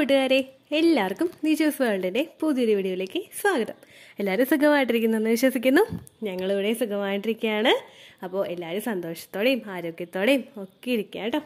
കൂട്ടുകാരെ എല്ലാവർക്കും നീച്ചേഴ്സ് വേൾഡിൻ്റെ പുതിയൊരു വീഡിയോയിലേക്ക് സ്വാഗതം എല്ലാവരും സുഖമായിട്ടിരിക്കുന്നെന്ന് വിശ്വസിക്കുന്നു ഞങ്ങളിവിടെ സുഖമായിട്ടിരിക്കുകയാണ് അപ്പോൾ എല്ലാവരും സന്തോഷത്തോടെയും ആരോഗ്യത്തോടെയും ഒക്കെ ഇരിക്കുക കേട്ടോ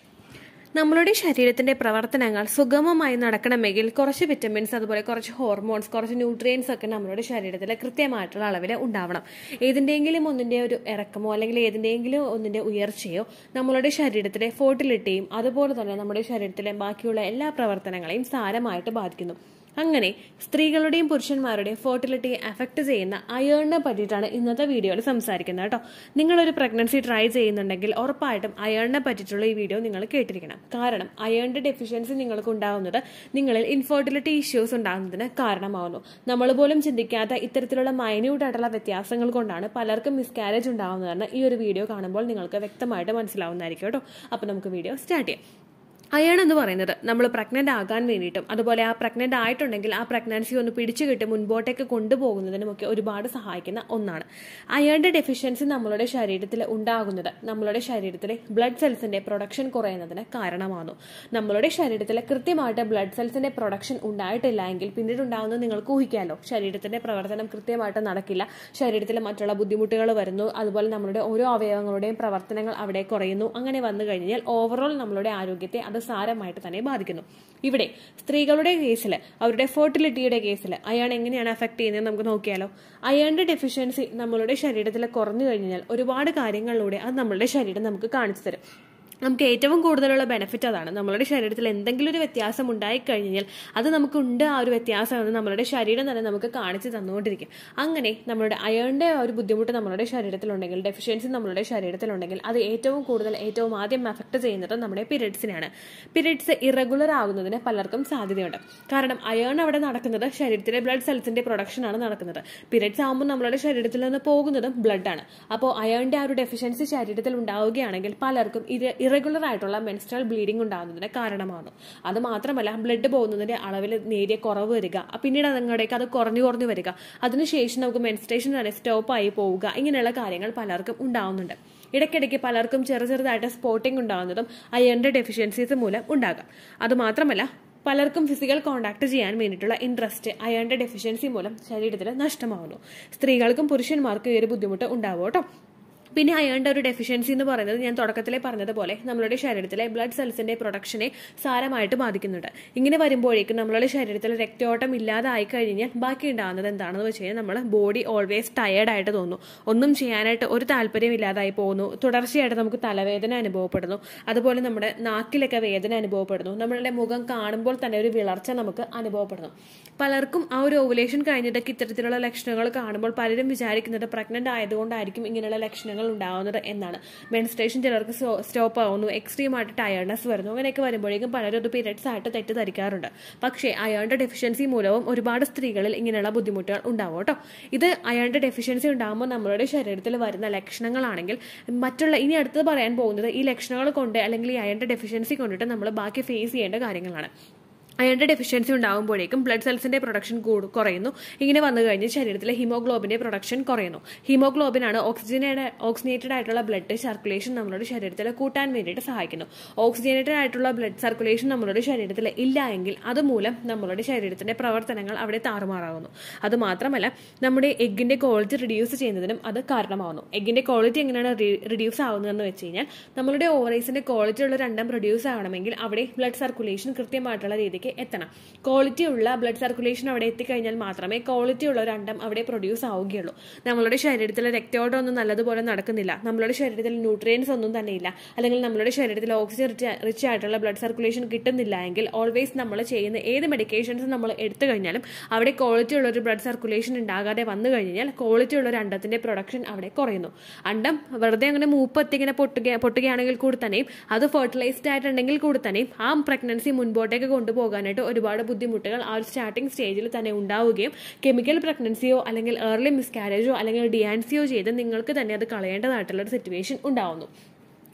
നമ്മളുടെ ശരീരത്തിന്റെ പ്രവർത്തനങ്ങൾ സുഗമമായി നടക്കണമെങ്കിൽ കുറച്ച് വിറ്റമിൻസ് അതുപോലെ കുറച്ച് ഹോർമോൺസ് കുറച്ച് ന്യൂട്രിയൻസ് ഒക്കെ നമ്മുടെ ശരീരത്തിൽ കൃത്യമായിട്ടുള്ള അളവിൽ ഉണ്ടാവണം ഏതിൻ്റെയെങ്കിലും ഒന്നിൻ്റെ ഒരു ഇറക്കമോ അല്ലെങ്കിൽ ഏതിൻ്റെയെങ്കിലും ഒന്നിൻ്റെ ഉയർച്ചയോ നമ്മളുടെ ശരീരത്തിലെ ഫോർട്ടിലിറ്റിയും അതുപോലെ തന്നെ നമ്മുടെ ശരീരത്തിലെ ബാക്കിയുള്ള എല്ലാ പ്രവർത്തനങ്ങളെയും സാരമായിട്ട് ബാധിക്കുന്നു അങ്ങനെ സ്ത്രീകളുടെയും പുരുഷന്മാരുടെയും ഫെർട്ടിലിറ്റിയെ അഫക്റ്റ് ചെയ്യുന്ന അയേണിനെ പറ്റിയിട്ടാണ് ഇന്നത്തെ വീഡിയോയിൽ സംസാരിക്കുന്നത് കേട്ടോ നിങ്ങളൊരു പ്രഗ്നൻസി ട്രൈ ചെയ്യുന്നുണ്ടെങ്കിൽ ഉറപ്പായിട്ടും അയേണിനെ പറ്റിയിട്ടുള്ള ഈ വീഡിയോ നിങ്ങൾ കേട്ടിരിക്കണം കാരണം അയേണിന്റെ ഡെഫിഷ്യൻസി നിങ്ങൾക്ക് ഉണ്ടാകുന്നത് നിങ്ങളിൽ ഇൻഫെർട്ടിലിറ്റി ഇഷ്യൂസ് ഉണ്ടാകുന്നതിന് കാരണമാവുന്നു നമ്മൾ പോലും ചിന്തിക്കാത്ത ഇത്തരത്തിലുള്ള മൈന്യൂട്ട് ആയിട്ടുള്ള വ്യത്യാസങ്ങൾ കൊണ്ടാണ് പലർക്കും മിസ്കാരേജ് ഉണ്ടാകുന്നതെന്ന് ഈ ഒരു വീഡിയോ കാണുമ്പോൾ നിങ്ങൾക്ക് വ്യക്തമായിട്ട് മനസ്സിലാവുന്നതായിരിക്കും കേട്ടോ അപ്പോൾ നമുക്ക് വീഡിയോ സ്റ്റാർട്ട് ചെയ്യാം അയൺ എന്ന് പറയുന്നത് നമ്മൾ പ്രഗ്നന്റ് ആകാൻ വേണ്ടിയിട്ടും അതുപോലെ ആ പ്രഗ്നന്റ് ആയിട്ടുണ്ടെങ്കിൽ ആ പ്രഗ്നൻസി ഒന്ന് പിടിച്ചു കിട്ടി മുൻപോട്ടേക്ക് കൊണ്ടുപോകുന്നതിനുമൊക്കെ ഒരുപാട് സഹായിക്കുന്ന ഒന്നാണ് അയണിന്റെ ഡെഫിഷ്യൻസി നമ്മളുടെ ശരീരത്തിൽ ഉണ്ടാകുന്നത് നമ്മളുടെ ശരീരത്തിലെ ബ്ലഡ് സെൽസിന്റെ പ്രൊഡക്ഷൻ കുറയുന്നതിന് കാരണമാകുന്നു നമ്മളുടെ ശരീരത്തിൽ കൃത്യമായിട്ട് ബ്ലഡ് സെൽസിന്റെ പ്രൊഡക്ഷൻ ഉണ്ടായിട്ടില്ല എങ്കിൽ പിന്നീട് ഉണ്ടാകുന്നത് നിങ്ങൾക്ക് ഊഹിക്കാമല്ലോ ശരീരത്തിന്റെ പ്രവർത്തനം കൃത്യമായിട്ട് നടക്കില്ല ശരീരത്തിൽ മറ്റുള്ള ബുദ്ധിമുട്ടുകൾ വരുന്നു അതുപോലെ നമ്മുടെ ഓരോ അവയവങ്ങളുടെയും പ്രവർത്തനങ്ങൾ അവിടെ കുറയുന്നു അങ്ങനെ വന്നു കഴിഞ്ഞാൽ ഓവറോൾ നമ്മളുടെ ആരോഗ്യത്തെ അത് സാരമായിട്ട് തന്നെ ബാധിക്കുന്നു ഇവിടെ സ്ത്രീകളുടെ കേസിൽ അവരുടെ ഫെർട്ടിലിറ്റിയുടെ കേസിൽ അയാൾ എങ്ങനെയാണ് അഫക്ട് ചെയ്യുന്നത് നമുക്ക് നോക്കിയാലോ അയാളുടെ ഡെഫിഷ്യൻസി നമ്മളുടെ ശരീരത്തിൽ കുറഞ്ഞു കഴിഞ്ഞാൽ ഒരുപാട് കാര്യങ്ങളിലൂടെ അത് നമ്മളുടെ ശരീരം നമുക്ക് കാണിച്ചു തരും നമുക്ക് ഏറ്റവും കൂടുതലുള്ള ബെനിഫിറ്റ് അതാണ് നമ്മളുടെ ശരീരത്തിൽ എന്തെങ്കിലും ഒരു വ്യത്യാസം ഉണ്ടായിക്കഴിഞ്ഞാൽ അത് നമുക്കുണ്ട് ആ ഒരു വ്യത്യാസം എന്ന് നമ്മളുടെ ശരീരം തന്നെ നമുക്ക് കാണിച്ചു തന്നുകൊണ്ടിരിക്കും അങ്ങനെ നമ്മളുടെ അയണിന്റെ ആ ഒരു ബുദ്ധിമുട്ട് നമ്മളുടെ ശരീരത്തിലുണ്ടെങ്കിൽ ഡെഫിഷ്യൻസി നമ്മളുടെ ശരീരത്തിലുണ്ടെങ്കിൽ അത് ഏറ്റവും കൂടുതൽ ഏറ്റവും ആദ്യം അഫക്ട് ചെയ്യുന്നത് നമ്മുടെ പീരിയഡ്സിനെയാണ് പീരിയഡ്സ് ഇറഗുലർ ആകുന്നതിന് പലർക്കും സാധ്യതയുണ്ട് കാരണം അയൺ അവിടെ നടക്കുന്നത് ശരീരത്തിലെ ബ്ലഡ് സെൽസിന്റെ പ്രൊഡക്ഷൻ ആണ് നടക്കുന്നത് പീരിയഡ്സ് ആകുമ്പോൾ നമ്മളുടെ ശരീരത്തിൽ നിന്ന് പോകുന്നതും ബ്ലഡ് ആണ് അപ്പോൾ അയണിന്റെ ആ ഒരു ഡെഫിഷ്യൻസി ശരീരത്തിൽ ഉണ്ടാവുകയാണെങ്കിൽ പലർക്കും ഇത് ഇറഗുലർ ആയിട്ടുള്ള മെൻസ്ട്രൽ ബ്ലീഡിംഗ് ഉണ്ടാകുന്നതിന് കാരണമാകുന്നു അത് മാത്രമല്ല ബ്ലഡ് പോകുന്നതിന്റെ അളവിൽ നേരിയ കുറവ് വരിക പിന്നീട് അതങ്ങടേക്ക് അത് കുറഞ്ഞു കുറഞ്ഞു വരിക അതിനുശേഷം നമുക്ക് മെൻസ്ട്രേഷൻ തന്നെ സ്റ്റോപ്പ് ആയി പോവുക ഇങ്ങനെയുള്ള കാര്യങ്ങൾ പലർക്കും ഉണ്ടാവുന്നുണ്ട് ഇടയ്ക്കിടയ്ക്ക് പലർക്കും ചെറു ചെറുതായിട്ട് സ്പോട്ടിംഗ് ഉണ്ടാകുന്നതും അയണിന്റെ ഡെഫിഷ്യൻസീസ് മൂലം ഉണ്ടാകാം അത് മാത്രമല്ല പലർക്കും ഫിസിക്കൽ കോണ്ടാക്ട് ചെയ്യാൻ വേണ്ടിയിട്ടുള്ള ഇൻട്രസ്റ്റ് അയണിന്റെ ഡെഫിഷ്യൻസി മൂലം ശരീരത്തിൽ നഷ്ടമാകുന്നു സ്ത്രീകൾക്കും പുരുഷന്മാർക്കും ഈ ഒരു ബുദ്ധിമുട്ട് ഉണ്ടാവും കേട്ടോ പിന്നെ അയണിന്റെ ഒരു ഡെഫിഷ്യൻസി എന്ന് പറയുന്നത് ഞാൻ തുടക്കത്തിലെ പറഞ്ഞതുപോലെ നമ്മളുടെ ശരീരത്തിലെ ബ്ലഡ് സെൽസിന്റെ പ്രൊഡക്ഷനെ സാരമായിട്ട് ബാധിക്കുന്നുണ്ട് ഇങ്ങനെ വരുമ്പോഴേക്കും നമ്മളുടെ ശരീരത്തിൽ രക്തയോട്ടം ഇല്ലാതായി കഴിഞ്ഞാൽ ബാക്കി ഉണ്ടാകുന്നത് എന്താണെന്ന് വെച്ച് കഴിഞ്ഞാൽ നമ്മൾ ബോഡി ഓൾവേസ് ടയേർഡ് ആയിട്ട് തോന്നുന്നു ഒന്നും ചെയ്യാനായിട്ട് ഒരു താല്പര്യം ഇല്ലാതായി പോകുന്നു തുടർച്ചയായിട്ട് നമുക്ക് തലവേദന അനുഭവപ്പെടുന്നു അതുപോലെ നമ്മുടെ നാക്കിലൊക്കെ വേദന അനുഭവപ്പെടുന്നു നമ്മളുടെ മുഖം കാണുമ്പോൾ തന്നെ ഒരു വിളർച്ച നമുക്ക് അനുഭവപ്പെടുന്നു പലർക്കും ആ ഒരു ഓവുലേഷൻ കഴിഞ്ഞിട്ടൊക്കെ ഇത്തരത്തിലുള്ള ലക്ഷണങ്ങൾ കാണുമ്പോൾ പലരും വിചാരിക്കുന്നത് പ്രഗ്നന്റ് ആയതുകൊണ്ടായിരിക്കും ഇങ്ങനെയുള്ള ലക്ഷണങ്ങൾ ഉണ്ടാകുന്നത് എന്നാണ് മെൻസ്ട്രേഷൻ ചിലർക്ക് സ്റ്റോപ്പ് ആവുന്നു എക്സ്ട്രീം ആയിട്ട് ടയർഡ്നെസ് വരുന്നു അങ്ങനെയൊക്കെ വരുമ്പോഴേക്കും പലരും അത് പീരിയഡ്സ് ആയിട്ട് തെറ്റിദ്ധരിക്കാറുണ്ട് പക്ഷേ അയാളുടെ ഡെഫിഷ്യൻസി മൂലവും ഒരുപാട് സ്ത്രീകളിൽ ഇങ്ങനെയുള്ള ബുദ്ധിമുട്ടുകൾ ഉണ്ടാവും കേട്ടോ ഇത് അയാളുടെ ഡെഫിഷ്യൻസി ഉണ്ടാകുമ്പോൾ നമ്മുടെ ശരീരത്തിൽ വരുന്ന ലക്ഷണങ്ങളാണെങ്കിൽ മറ്റുള്ള ഇനി അടുത്തത് പറയാൻ പോകുന്നത് ഈ ലക്ഷണങ്ങൾ കൊണ്ട് അല്ലെങ്കിൽ ഈ അയണിന്റെ ഡെഫിഷ്യൻസി കൊണ്ടിട്ട് നമ്മൾ ബാക്കി ഫേസ് ചെയ്യേണ്ട കാര്യങ്ങളാണ് അയണിന്റെ ഡെഫിഷ്യൻസി ഉണ്ടാകുമ്പോഴേക്കും ബ്ലഡ് സെൽസിന്റെ പ്രൊഡക്ഷൻ കുറയുന്നു ഇങ്ങനെ വന്നു കഴിഞ്ഞ് ശരീരത്തിലെ ഹിമോഗ്ലോബിന്റെ പ്രൊഡക്ഷൻ കുറയുന്നു ഹീമോഗ്ലോബിൻ ആണ് ഓക്സിജനേഡ് ഓക്സിജനേറ്റഡ് ആയിട്ടുള്ള ബ്ലഡ് സർക്കുലേഷൻ നമ്മുടെ ശരീരത്തിൽ കൂട്ടാൻ വേണ്ടിയിട്ട് സഹായിക്കുന്നു ഓക്സിജനേറ്റഡ് ആയിട്ടുള്ള ബ്ലഡ് സർക്കുലേഷൻ നമ്മുടെ ശരീരത്തിൽ ഇല്ല എങ്കിൽ അതുമൂലം നമ്മളുടെ ശരീരത്തിന്റെ പ്രവർത്തനങ്ങൾ അവിടെ താറുമാറാകുന്നു അത് മാത്രമല്ല നമ്മുടെ എഗ്ഗിന്റെ ക്വാളിറ്റി റിഡ്യൂസ് ചെയ്യുന്നതിനും അത് കാരണമാകുന്നു എഗ്ഗിന്റെ ക്വാളിറ്റി എങ്ങനെയാണ് റിഡ്യൂസ് ആവുന്നതെന്ന് വെച്ച് കഴിഞ്ഞാൽ നമ്മളുടെ ഓവറൈസിന്റെ ക്വാളിറ്റി ഉള്ള രണ്ടും പ്രൊഡ്യൂസ് ആവണമെങ്കിൽ അവിടെ ബ്ലഡ് സർക്കുലേഷൻ കൃത്യമായിട്ടുള്ള രീതിക്ക് എത്തണം ക്വാളിറ്റി ഉള്ള ബ്ലഡ് സർക്കുലേഷൻ അവിടെ എത്തിക്കഴിഞ്ഞാൽ മാത്രമേ ക്വാളിറ്റി ഉള്ള ഒരു അണ്ടം അവിടെ പ്രൊഡ്യൂസ് ആവുകയുള്ളൂ നമ്മളുടെ ശരീരത്തിലെ രക്തയോട്ടം ഒന്നും നല്ലതുപോലെ നടക്കുന്നില്ല നമ്മളുടെ ശരീരത്തിൽ ന്യൂട്രിയൻസ് ഒന്നും തന്നെ ഇല്ല അല്ലെങ്കിൽ നമ്മളുടെ ശരീരത്തിൽ ഓക്സിജൻ റിച്ച് ആയിട്ടുള്ള ബ്ലഡ് സർക്കുലേഷൻ കിട്ടുന്നില്ല എങ്കിൽ ഓൾവേസ് നമ്മൾ ചെയ്യുന്ന ഏത് മെഡിക്കേഷൻസ് നമ്മൾ എടുത്തു കഴിഞ്ഞാലും അവിടെ ക്വാളിറ്റി ഉള്ള ഒരു ബ്ലഡ് സർക്കുലേഷൻ ഉണ്ടാകാതെ വന്നു കഴിഞ്ഞാൽ ക്വാളിറ്റി ഉള്ള ഒരു അണ്ടത്തിന്റെ പ്രൊഡക്ഷൻ അവിടെ കുറയുന്നു അണ്ടം വെറുതെ അങ്ങനെ മൂപ്പത്തി ഇങ്ങനെ പൊട്ടുക പൊട്ടുകയാണെങ്കിൽ കൂടി തന്നെയും അത് ഫെർട്ടിലൈസ്ഡ് ആയിട്ടുണ്ടെങ്കിൽ കൂടി തന്നെയും ആ പ്രഗ്നൻസി മുൻപോട്ടേക്ക് കൊണ്ടുപോകാൻ പോകാനായിട്ട് ഒരുപാട് ബുദ്ധിമുട്ടുകൾ ആ ഒരു സ്റ്റാർട്ടിംഗ് സ്റ്റേജിൽ തന്നെ ഉണ്ടാവുകയും കെമിക്കൽ പ്രഗ്നൻസിയോ അല്ലെങ്കിൽ ഏർലി മിസ്കാരേജോ അല്ലെങ്കിൽ ഡിയാൻസിയോ ചെയ്ത് നിങ്ങൾക്ക് തന്നെ അത് കളയേണ്ടതായിട്ടുള്ള ഒരു സിറ്റുവേഷൻ ഉണ്ടാവുന്നു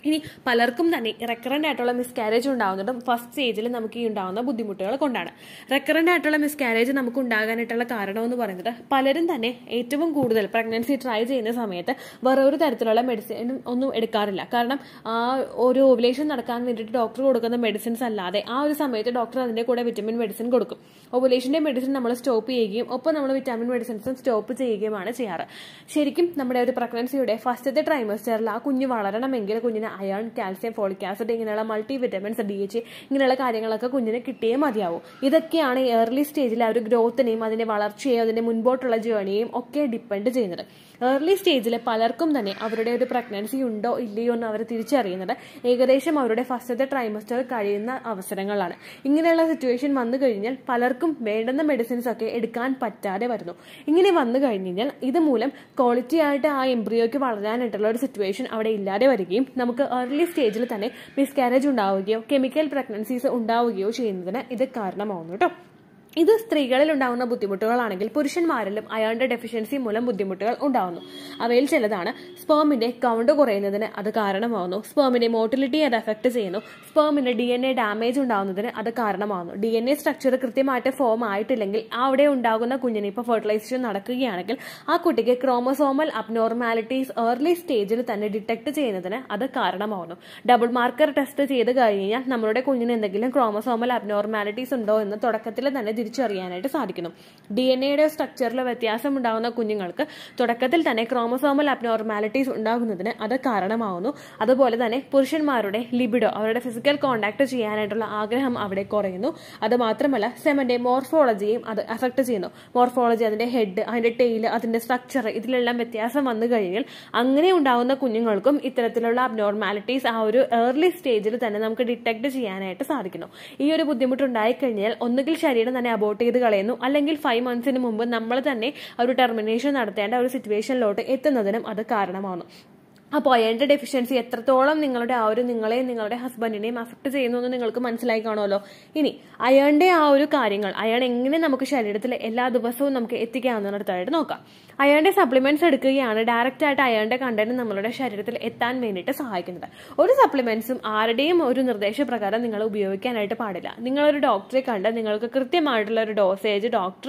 ഇനി പലർക്കും തന്നെ റെക്കറൻ്റ് ആയിട്ടുള്ള മിസ്കാരേജ് ഉണ്ടാകുന്നതും ഫസ്റ്റ് സ്റ്റേജിൽ നമുക്ക് ഈ ഉണ്ടാകുന്ന ബുദ്ധിമുട്ടുകൾ കൊണ്ടാണ് റെക്കറൻ്റ് ആയിട്ടുള്ള മിസ്കാരേജ് നമുക്ക് ഉണ്ടാകാനായിട്ടുള്ള കാരണം എന്ന് പറയുന്നത് പലരും തന്നെ ഏറ്റവും കൂടുതൽ പ്രഗ്നൻസി ട്രൈ ചെയ്യുന്ന സമയത്ത് വേറെ ഒരു തരത്തിലുള്ള മെഡിസിൻ ഒന്നും എടുക്കാറില്ല കാരണം ആ ഒരു ഓവുലേഷൻ നടക്കാൻ വേണ്ടിയിട്ട് ഡോക്ടർ കൊടുക്കുന്ന മെഡിസിൻസ് അല്ലാതെ ആ ഒരു സമയത്ത് ഡോക്ടർ അതിന്റെ കൂടെ വിറ്റമിൻ മെഡിസിൻ കൊടുക്കും ഓവുലേഷന്റെ മെഡിസിൻ നമ്മൾ സ്റ്റോപ്പ് ചെയ്യുകയും ഒപ്പം നമ്മൾ വിറ്റാമിൻ മെഡിസിൻസും സ്റ്റോപ്പ് ചെയ്യുകയുമാണ് ചെയ്യാറ് ശരിക്കും നമ്മുടെ ഒരു പ്രഗ്നൻസിയുടെ ഫസ്റ്റത്തെ ട്രൈമസ്റ്ററിൽ ആ കുഞ്ഞ് വളരണമെങ്കിൽ കുഞ്ഞിന് അയൺ കാൽസ്യം ഫോളിക് ആസിഡ് ഇങ്ങനെയുള്ള മൾട്ടി വിറ്റമിൻസ് ഡി എച്ച് ഇങ്ങനെയുള്ള കാര്യങ്ങളൊക്കെ കുഞ്ഞിന് കിട്ടിയേ മതിയാവും ഇതൊക്കെയാണ് ഏർലി സ്റ്റേജിൽ ആ ഒരു ഗ്രോത്തിനെയും അതിന്റെ വളർച്ചയെയും അതിന്റെ മുൻപോട്ടുള്ള ജേണിയെയും ഒക്കെ ഡിപ്പെൻഡ് ചെയ്യുന്നത് ഏർലി സ്റ്റേജിൽ പലർക്കും തന്നെ അവരുടെ ഒരു പ്രഗ്നൻസി ഉണ്ടോ ഇല്ലയോ എന്ന് അവർ തിരിച്ചറിയുന്നത് ഏകദേശം അവരുടെ ഫസ്റ്റത്തെ ട്രൈമസ്റ്റർ കഴിയുന്ന അവസരങ്ങളാണ് ഇങ്ങനെയുള്ള സിറ്റുവേഷൻ വന്നു കഴിഞ്ഞാൽ പലർക്കും വേണ്ടുന്ന മെഡിസിൻസ് ഒക്കെ എടുക്കാൻ പറ്റാതെ വരുന്നു ഇങ്ങനെ വന്നു കഴിഞ്ഞാൽ ഇതുമൂലം ക്വാളിറ്റി ആയിട്ട് ആ എംബ്രിയോയ്ക്ക് വളരാനായിട്ടുള്ള ഒരു സിറ്റുവേഷൻ അവിടെ ഇല്ലാതെ വരികയും നമുക്ക് ഏർലി സ്റ്റേജിൽ തന്നെ മിസ്കാരേജ് ഉണ്ടാവുകയോ കെമിക്കൽ പ്രഗ്നൻസീസ് ഉണ്ടാവുകയോ ചെയ്യുന്നതിന് ഇത് കാരണമാവുന്നു കേട്ടോ ഇത് സ്ത്രീകളിൽ ഉണ്ടാകുന്ന ബുദ്ധിമുട്ടുകളാണെങ്കിൽ പുരുഷന്മാരിലും അയാളുടെ ഡെഫിഷ്യൻസി മൂലം ബുദ്ധിമുട്ടുകൾ ഉണ്ടാകുന്നു അവയിൽ ചിലതാണ് സ്പേമിന്റെ കൗണ്ട് കുറയുന്നതിന് അത് കാരണമാകുന്നു സ്പേമിന്റെ മോട്ടിലിറ്റി അത് എഫക്ട് ചെയ്യുന്നു സ്പേമിന്റെ ഡി എൻ എ ഡാമേജ് ഉണ്ടാകുന്നതിന് അത് കാരണമാകുന്നു ഡി എൻ എ സ്ട്രക്ചർ കൃത്യമായിട്ട് ഫോം ആയിട്ടില്ലെങ്കിൽ അവിടെ ഉണ്ടാകുന്ന കുഞ്ഞിന് ഇപ്പോൾ ഫെർട്ടിലൈസേഷൻ നടക്കുകയാണെങ്കിൽ ആ കുട്ടിക്ക് ക്രോമസോമൽ അബ്നോർമാലിറ്റീസ് ഏർലി സ്റ്റേജിൽ തന്നെ ഡിറ്റക്ട് ചെയ്യുന്നതിന് അത് കാരണമാകുന്നു ഡബിൾ മാർക്കർ ടെസ്റ്റ് ചെയ്ത് കഴിഞ്ഞാൽ നമ്മുടെ കുഞ്ഞിന് എന്തെങ്കിലും ക്രോമസോമൽ അബ്നോർമാലിറ്റീസ് ഉണ്ടോ എന്ന് തുടക്കത്തിൽ തന്നെ തിരിച്ചറിയാനായിട്ട് സാധിക്കുന്നു ഡി എൻ എയുടെ സ്ട്രക്ചറിൽ വ്യത്യാസം ഉണ്ടാകുന്ന കുഞ്ഞുങ്ങൾക്ക് തുടക്കത്തിൽ തന്നെ ക്രോമസോമൽ അബ്നോർമാലിറ്റീസ് ഉണ്ടാകുന്നതിന് അത് കാരണമാവുന്നു അതുപോലെ തന്നെ പുരുഷന്മാരുടെ ലിബിഡോ അവരുടെ ഫിസിക്കൽ കോണ്ടാക്ട് ചെയ്യാനായിട്ടുള്ള ആഗ്രഹം അവിടെ കുറയുന്നു അത് മാത്രമല്ല സെമന്റെ മോർഫോളജിയും അത് അഫക്ട് ചെയ്യുന്നു മോർഫോളജി അതിന്റെ ഹെഡ് അതിന്റെ ടെയില് അതിന്റെ സ്ട്രക്ചർ ഇതിലെല്ലാം വ്യത്യാസം വന്നു കഴിഞ്ഞാൽ അങ്ങനെ ഉണ്ടാകുന്ന കുഞ്ഞുങ്ങൾക്കും ഇത്തരത്തിലുള്ള അബ്നോർമാലിറ്റീസ് ആ ഒരു ഏർലി സ്റ്റേജിൽ തന്നെ നമുക്ക് ഡിറ്റക്ട് ചെയ്യാനായിട്ട് സാധിക്കുന്നു ഈ ഒരു ബുദ്ധിമുട്ട് ഉണ്ടായിക്കഴിഞ്ഞാൽ ഒന്നുകിൽ ശരീരം തന്നെ അബോർട്ട് ചെയ്ത് കളയുന്നു അല്ലെങ്കിൽ ഫൈവ് മന്ത്സിന് മുമ്പ് നമ്മൾ തന്നെ ഒരു ടെർമിനേഷൻ നടത്തേണ്ട ഒരു സിറ്റുവേഷനിലോട്ട് എത്തുന്നതിനും അത് കാരണമാകുന്നു അപ്പോൾ അയണിന്റെ ഡെഫിഷ്യൻസി എത്രത്തോളം നിങ്ങളുടെ ആ ഒരു നിങ്ങളെയും നിങ്ങളുടെ ഹസ്ബൻഡിനെയും അഫക്ട് ചെയ്യുന്നു എന്ന് നിങ്ങൾക്ക് മനസ്സിലായി കാണുമല്ലോ ഇനി അയണിന്റെ ആ ഒരു കാര്യങ്ങൾ അയൺ എങ്ങനെ നമുക്ക് ശരീരത്തിൽ എല്ലാ ദിവസവും നമുക്ക് എത്തിക്കാവുന്നിടത്തായിട്ട് നോക്കാം അയണിന്റെ സപ്ലിമെന്റ്സ് എടുക്കുകയാണ് ഡയറക്റ്റ് ആയിട്ട് അയണിന്റെ കണ്ടന്റ് നമ്മളുടെ ശരീരത്തിൽ എത്താൻ വേണ്ടിയിട്ട് സഹായിക്കുന്നത് ഒരു സപ്ലിമെന്റ്സും ആരുടെയും ഒരു നിർദ്ദേശപ്രകാരം നിങ്ങൾ ഉപയോഗിക്കാനായിട്ട് പാടില്ല നിങ്ങളൊരു ഡോക്ടറെ കണ്ട് നിങ്ങൾക്ക് കൃത്യമായിട്ടുള്ള ഒരു ഡോസേജ് ഡോക്ടർ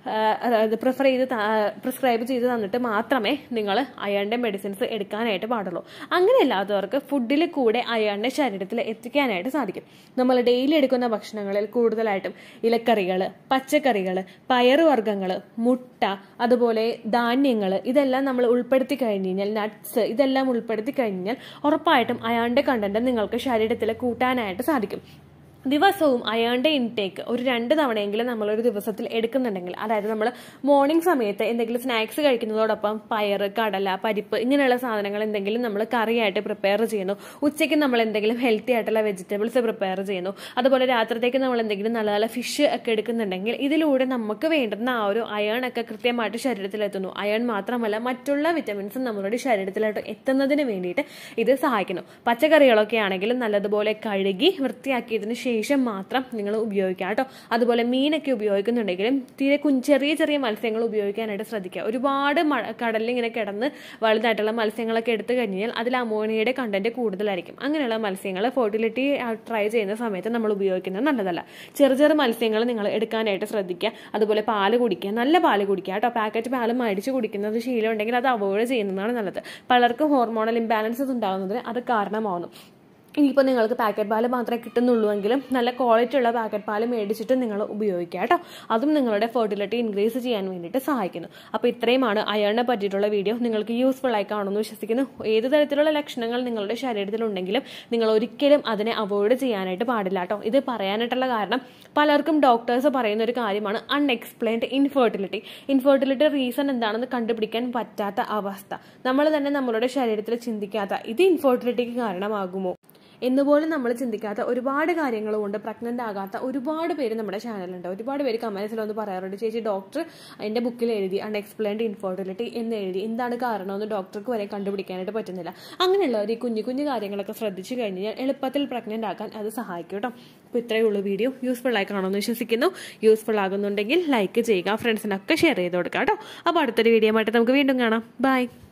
പ്രിഫർ ചെയ്ത് പ്രിസ്ക്രൈബ് ചെയ്ത് തന്നിട്ട് മാത്രമേ നിങ്ങൾ അയണിന്റെ മെഡിസിൻസ് എടുക്കാനായിട്ട് പാടുള്ളൂ അങ്ങനെയല്ലാത്തവർക്ക് ഫുഡിൽ കൂടെ അയണിന്റെ ശരീരത്തിൽ എത്തിക്കാനായിട്ട് സാധിക്കും നമ്മൾ ഡെയിലി എടുക്കുന്ന ഭക്ഷണങ്ങളിൽ കൂടുതലായിട്ടും ഇലക്കറികൾ പച്ചക്കറികൾ പയറുവർഗ്ഗങ്ങൾ മുട്ട അതുപോലെ ധാന്യങ്ങൾ ഇതെല്ലാം നമ്മൾ ഉൾപ്പെടുത്തി കഴിഞ്ഞ് കഴിഞ്ഞാൽ നട്ട്സ് ഇതെല്ലാം ഉൾപ്പെടുത്തി കഴിഞ്ഞാൽ ഉറപ്പായിട്ടും അയാളുടെ കണ്ടന്റ് നിങ്ങൾക്ക് ശരീരത്തിൽ കൂട്ടാനായിട്ട് സാധിക്കും ദിവസവും അയാളുടെ ഇൻടേക്ക് ഒരു രണ്ട് തവണയെങ്കിലും നമ്മളൊരു ദിവസത്തിൽ എടുക്കുന്നുണ്ടെങ്കിൽ അതായത് നമ്മൾ മോർണിംഗ് സമയത്ത് എന്തെങ്കിലും സ്നാക്സ് കഴിക്കുന്നതോടൊപ്പം പയർ കടല പരിപ്പ് ഇങ്ങനെയുള്ള സാധനങ്ങൾ എന്തെങ്കിലും നമ്മൾ കറിയായിട്ട് പ്രിപ്പയർ ചെയ്യുന്നു ഉച്ചയ്ക്ക് നമ്മൾ എന്തെങ്കിലും ഹെൽത്തി ആയിട്ടുള്ള വെജിറ്റബിൾസ് പ്രിപ്പയർ ചെയ്യുന്നു അതുപോലെ രാത്രിത്തേക്ക് നമ്മൾ എന്തെങ്കിലും നല്ല നല്ല ഫിഷ് ഒക്കെ എടുക്കുന്നുണ്ടെങ്കിൽ ഇതിലൂടെ നമുക്ക് വേണ്ടുന്ന ആ ഒരു അയൺ ഒക്കെ കൃത്യമായിട്ട് ശരീരത്തിലെത്തുന്നു അയൺ മാത്രമല്ല മറ്റുള്ള വിറ്റമിൻസും നമ്മളുടെ ശരീരത്തിലോട്ട് എത്തുന്നതിന് വേണ്ടിയിട്ട് ഇത് സഹായിക്കുന്നു പച്ചക്കറികളൊക്കെ ആണെങ്കിലും നല്ലതുപോലെ കഴുകി വൃത്തിയാക്കിയതിന് ശേഷം മാത്രം നിങ്ങൾ ഉപയോഗിക്കുക കേട്ടോ അതുപോലെ മീനൊക്കെ ഉപയോഗിക്കുന്നുണ്ടെങ്കിലും തീരെ കുഞ്ഞ് ചെറിയ ചെറിയ മത്സ്യങ്ങൾ ഉപയോഗിക്കാനായിട്ട് ശ്രദ്ധിക്കുക ഒരുപാട് മഴ കടലിൽ ഇങ്ങനെ കിടന്ന് വലുതായിട്ടുള്ള മത്സ്യങ്ങളൊക്കെ എടുത്തു കഴിഞ്ഞാൽ അതിൽ അമോണിയയുടെ കണ്ടന്റ് കൂടുതലായിരിക്കും അങ്ങനെയുള്ള മത്സ്യങ്ങൾ ഫെർട്ടിലിറ്റി ട്രൈ ചെയ്യുന്ന സമയത്ത് നമ്മൾ ഉപയോഗിക്കുന്നത് നല്ലതല്ല ചെറു ചെറു മത്സ്യങ്ങൾ നിങ്ങൾ എടുക്കാനായിട്ട് ശ്രദ്ധിക്കുക അതുപോലെ പാല് കുടിക്കുക നല്ല പാല് കുടിക്കുക കേട്ടോ പാക്കറ്റ് പാല് മേടിച്ച് കുടിക്കുന്നത് ശീലം ഉണ്ടെങ്കിൽ അത് അവോയ്ഡ് ചെയ്യുന്നതാണ് നല്ലത് പലർക്കും ഹോർമോണൽ ഇംബാലൻസസ് ഉണ്ടാകുന്നതിന് അത് കാരണമാവുന്നു ഇനിയിപ്പോൾ നിങ്ങൾക്ക് പാക്കറ്റ് പാല് മാത്രമേ കിട്ടുന്നുള്ളൂ എങ്കിലും നല്ല ക്വാളിറ്റി ഉള്ള പാക്കറ്റ് പാല് മേടിച്ചിട്ട് നിങ്ങൾ ഉപയോഗിക്കുക കേട്ടോ അതും നിങ്ങളുടെ ഫെർട്ടിലിറ്റി ഇൻക്രീസ് ചെയ്യാൻ വേണ്ടിയിട്ട് സഹായിക്കുന്നു അപ്പോൾ ഇത്രയുമാണ് അയണിനെ പറ്റിയിട്ടുള്ള വീഡിയോ നിങ്ങൾക്ക് യൂസ്ഫുൾ ആയി കാണുമെന്ന് വിശ്വസിക്കുന്നു ഏത് തരത്തിലുള്ള ലക്ഷണങ്ങൾ നിങ്ങളുടെ ശരീരത്തിലുണ്ടെങ്കിലും നിങ്ങൾ ഒരിക്കലും അതിനെ അവോയ്ഡ് ചെയ്യാനായിട്ട് പാടില്ല കേട്ടോ ഇത് പറയാനായിട്ടുള്ള കാരണം പലർക്കും ഡോക്ടേഴ്സ് പറയുന്ന ഒരു കാര്യമാണ് അൺഎക്സ്പ്ലെയിൻഡ് ഇൻഫെർട്ടിലിറ്റി ഇൻഫെർട്ടിലിറ്റി റീസൺ എന്താണെന്ന് കണ്ടുപിടിക്കാൻ പറ്റാത്ത അവസ്ഥ നമ്മൾ തന്നെ നമ്മളുടെ ശരീരത്തിൽ ചിന്തിക്കാത്ത ഇത് ഇൻഫെർട്ടിലിറ്റിക്ക് കാരണമാകുമോ എന്നുപോലും നമ്മൾ ചിന്തിക്കാത്ത ഒരുപാട് കാര്യങ്ങളുമുണ്ട് പ്രഗ്നന്റ് ആകാത്ത ഒരുപാട് പേര് നമ്മുടെ ചാനലുണ്ട് ഒരുപാട് പേര് കമന്റ്സിൽ ഒന്ന് പറയാറുണ്ട് ചേച്ചി ഡോക്ടർ എൻ്റെ ബുക്കിൽ എഴുതി അൺഎക്സ്പ്ലെയിൻഡ് ഇൻഫെർട്ടിലിറ്റി എന്ന് എഴുതി എന്താണ് കാരണമെന്ന് ഡോക്ടർക്ക് വരെ കണ്ടുപിടിക്കാനായിട്ട് പറ്റുന്നില്ല അങ്ങനെയുള്ളവർ ഈ കുഞ്ഞു കുഞ്ഞു കാര്യങ്ങളൊക്കെ ശ്രദ്ധിച്ചു കഴിഞ്ഞാൽ എളുപ്പത്തിൽ പ്രഗ്നന്റ് ആക്കാൻ അത് സഹായിക്കും കേട്ടോ അപ്പോൾ ഇത്രയേ ഉള്ളൂ വീഡിയോ യൂസ്ഫുൾ ആയി കാണുമെന്ന് വിശ്വസിക്കുന്നു യൂസ്ഫുൾ ആകുന്നുണ്ടെങ്കിൽ ലൈക്ക് ചെയ്യുക ഫ്രണ്ട്സിനൊക്കെ ഷെയർ ചെയ്ത് കൊടുക്കാം കേട്ടോ അപ്പോൾ അടുത്തൊരു വീഡിയോ ആയിട്ട് നമുക്ക് വീണ്ടും കാണാം ബൈ